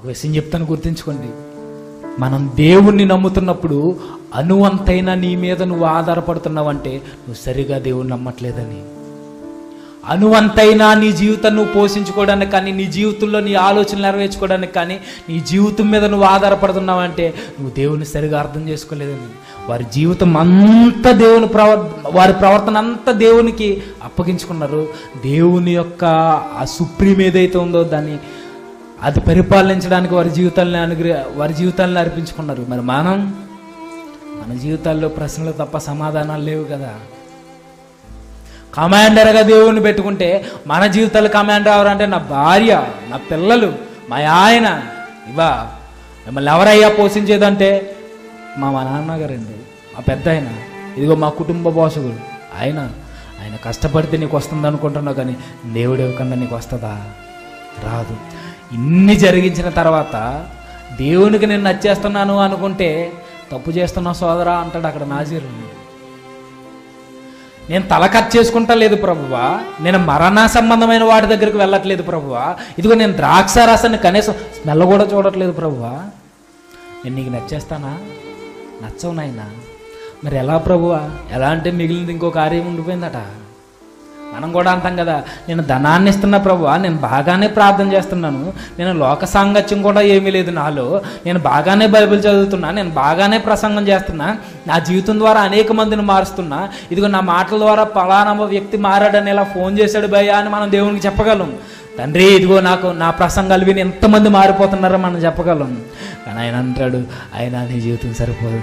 ఒక విషయం చెప్తాను గుర్తుంచుకోండి మనం దేవుణ్ణి నమ్ముతున్నప్పుడు అనువంతైన నీ మీద నువ్వు ఆధారపడుతున్నావంటే నువ్వు సరిగా దేవుణ్ణి నమ్మట్లేదని అనువంతైనా నీ జీవితం నువ్వు పోషించుకోవడానికి కానీ నీ జీవితంలో నీ ఆలోచనలు నెరవేర్చుకోవడానికి కానీ నీ జీవితం మీద నువ్వు ఆధారపడుతున్నావంటే నువ్వు దేవుని సరిగా అర్థం చేసుకోలేదని వారి జీవితం అంతా దేవుని ప్రవర్ వారి ప్రవర్తన అంతా దేవునికి అప్పగించుకున్నారు దేవుని యొక్క ఆ సుప్రీం ఏదైతే ఉందో దాన్ని అది పరిపాలించడానికి వారి జీవితాలను అనుగ్రహ వారి జీవితాలను అర్పించుకున్నారు మరి మనం మన జీవితాల్లో ప్రశ్నలు తప్ప సమాధానాలు లేవు కదా కమాండర్గా దేవుణ్ణి పెట్టుకుంటే మన జీవితాలు కమాండర్ ఎవరంటే నా భార్య నా పిల్లలు మా ఆయన ఇవా మిమ్మల్ని ఎవరయ్యా పోషించేదంటే మా మా నాన్నగారండి మా పెద్ద ఆయన ఇదిగో మా కుటుంబ పోషకుడు ఆయన ఆయన కష్టపడితే నీకు వస్తుంది అనుకుంటున్నావు కానీ దేవుడు ఇవ్వకుండా నీకు వస్తుందా రాదు ఇన్ని జరిగించిన తర్వాత దేవునికి నేను నచ్చేస్తున్నాను అనుకుంటే తప్పు చేస్తున్నావు సోదరా అంటాడు అక్కడ నాజీరు నేను తల కట్ చేసుకుంటా లేదు ప్రభువా నేను మరణ సంబంధమైన వాటి దగ్గరికి వెళ్ళట్లేదు ప్రభువా ఇదిగో నేను ద్రాక్ష రసాన్ని కనీసం స్మెల్ కూడా చూడట్లేదు ప్రభువా నేను నీకు నచ్చేస్తానా నచ్చవు నాయనా మరి ఎలా ప్రభువా ఎలా అంటే మిగిలింది ఇంకో కార్యం ఉండిపోయిందట మనం కూడా అంటాం కదా నేను ధనాన్ని ఇస్తున్నా ప్రభువా నేను బాగానే ప్రార్థన చేస్తున్నాను నేను లోక సాంగత్యం కూడా ఏమీ లేదు నాలో నేను బాగానే బైబిల్ చదువుతున్నా నేను బాగానే ప్రసంగం చేస్తున్నా నా జీవితం ద్వారా అనేక మందిని మారుస్తున్నా ఇదిగో నా మాటల ద్వారా పలానా వ్యక్తి మారాడని ఇలా ఫోన్ చేశాడు భయ్యా అని మనం దేవునికి చెప్పగలం తండ్రి ఇదిగో నాకు నా ప్రసంగాలు విని ఎంతమంది మారిపోతున్నారో మనం చెప్పగలం కానీ ఆయన అంటాడు ఆయన నీ జీవితం సరిపోదు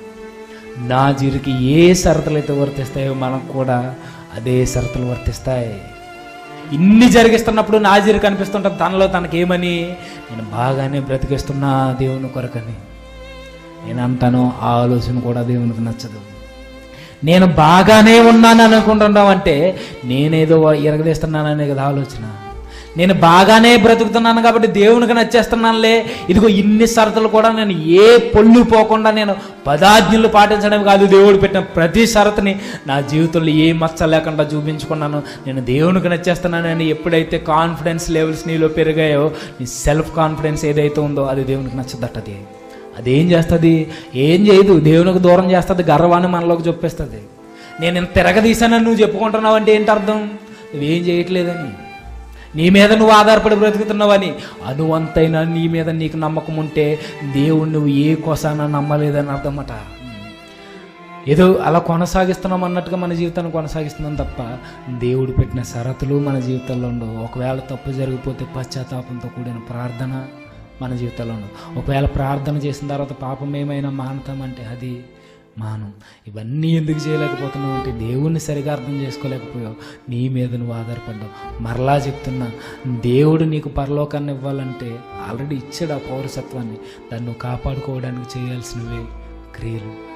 నా జీవికి ఏ షరతులు అయితే వర్తిస్తాయో మనకు కూడా అదే షరతులు వర్తిస్తాయి ఇన్ని జరిగిస్తున్నప్పుడు నాజీరు కనిపిస్తుంటాం తనలో తనకేమని నేను బాగానే బ్రతికిస్తున్నా దేవుని కొరకని నేను అంటాను ఆ ఆలోచన కూడా దేవునికి నచ్చదు నేను బాగానే ఉన్నాను అనుకుంటున్నావు అంటే నేనేదో ఎరగదీస్తున్నాననే కదా ఆలోచన నేను బాగానే బ్రతుకుతున్నాను కాబట్టి దేవునికి నచ్చేస్తున్నానులే ఇదిగో ఇన్ని షరతులు కూడా నేను ఏ పొల్లు పోకుండా నేను పదాజ్ఞలు పాటించడం కాదు దేవుడు పెట్టిన ప్రతి షరతుని నా జీవితంలో ఏ మచ్చ లేకుండా చూపించుకున్నాను నేను దేవునికి నచ్చేస్తున్నానని ఎప్పుడైతే కాన్ఫిడెన్స్ లెవెల్స్ నీలో పెరిగాయో నీ సెల్ఫ్ కాన్ఫిడెన్స్ ఏదైతే ఉందో అది దేవునికి నచ్చదట్టది అదేం చేస్తుంది ఏం చేయదు దేవునికి దూరం చేస్తుంది గర్వాన్ని మనలోకి చొప్పేస్తుంది నేను ఇంత తిరగదీశానని నువ్వు చెప్పుకుంటున్నావు అంటే ఏంటి అర్థం నువ్వేం చేయట్లేదని నీ మీద నువ్వు ఆధారపడి బ్రతుకుతున్నావని అనువంతైన నీ మీద నీకు నమ్మకం ఉంటే దేవుడు నువ్వు ఏ కోసాన నమ్మలేదని అర్థమట ఏదో అలా కొనసాగిస్తున్నాం అన్నట్టుగా మన జీవితాన్ని కొనసాగిస్తున్నాం తప్ప దేవుడు పెట్టిన షరతులు మన జీవితంలో ఉండవు ఒకవేళ తప్పు జరిగిపోతే పశ్చాత్తాపంతో కూడిన ప్రార్థన మన జీవితంలో ఉండవు ఒకవేళ ప్రార్థన చేసిన తర్వాత పాపం ఏమైనా మానతామంటే అది మానం ఇవన్నీ ఎందుకు చేయలేకపోతున్నావు అంటే దేవుణ్ణి సరిగా అర్థం చేసుకోలేకపోయావు నీ మీద నువ్వు ఆధారపడ్డావు మరలా చెప్తున్నా దేవుడు నీకు పరలోకాన్ని ఇవ్వాలంటే ఆల్రెడీ ఇచ్చాడు ఆ పౌరసత్వాన్ని దాన్ని నువ్వు కాపాడుకోవడానికి చేయాల్సినవే క్రియలు